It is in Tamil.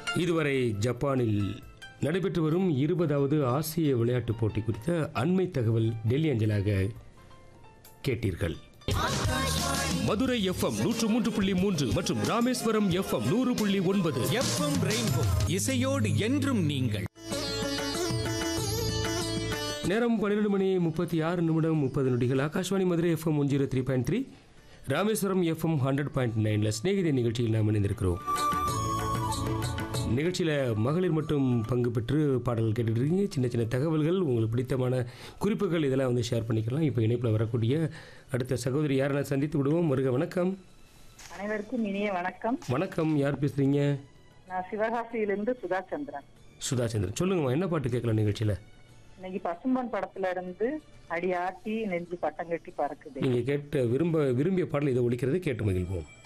இதுவரை ஜப்பானில் நடைபெற்று வரும் இருபதாவது ஆசிய விளையாட்டுப் போட்டி குறித்த அண்மை தகவல் டெல்லி அஞ்சலாக கேட்டீர்கள் மதுரை எஃப்எம் நூற்று மூன்று புள்ளி மூன்று மற்றும் ராமேஸ்வரம் எஃப்எம் நூறு புள்ளி ஒன்பது எஃப்எம் ரெயின்போ இசையோடு என்றும் நீங்கள் நேரம் பன்னிரெண்டு மணி முப்பத்தி ஆறு நிமிடம் முப்பது நொடிகள் Akashvani Madurai FM one zero three point three Rameswaram FM hundred point நைனில் ஸ்நேகித நிகழ்ச்சியில் நாம் இணைந்திருக்கிறோம் நிகழ்ச்சியில் மகளிர் மட்டும் பங்கு பெற்று பாடல்கள் கேட்டுட்டு இருக்கீங்க சின்ன சின்ன தகவல்கள் உங்களுக்கு பிடித்தமான குறிப்புகள் இதெல்லாம் வந்து ஷேர் பண்ணிக்கலாம் இப்போ இணைப்பில் வரக்கூடிய அடுத்த சகோதரி யாரை சந்தித்து விடுவோம் வருக வணக்கம் அனைவருக்கும் இனிய வணக்கம் வணக்கம் யார் பேசுகிறீங்க நான் சிவகாசியிலிருந்து சுதா சந்திரன் சுதா சந்திரன் சொல்லுங்கம்மா என்ன பாட்டு கேட்கலாம் நிகழ்ச்சியில் இன்னைக்கு பசும்பொன் படத்துல இருந்து அடி ஆட்டி நெஞ்சு பட்டம் கட்டி பறக்குது நீங்கள் கேட்ட விரும்ப விரும்பிய பாடல் இதை ஒழிக்கிறது கேட்டு மகிழ்வோம்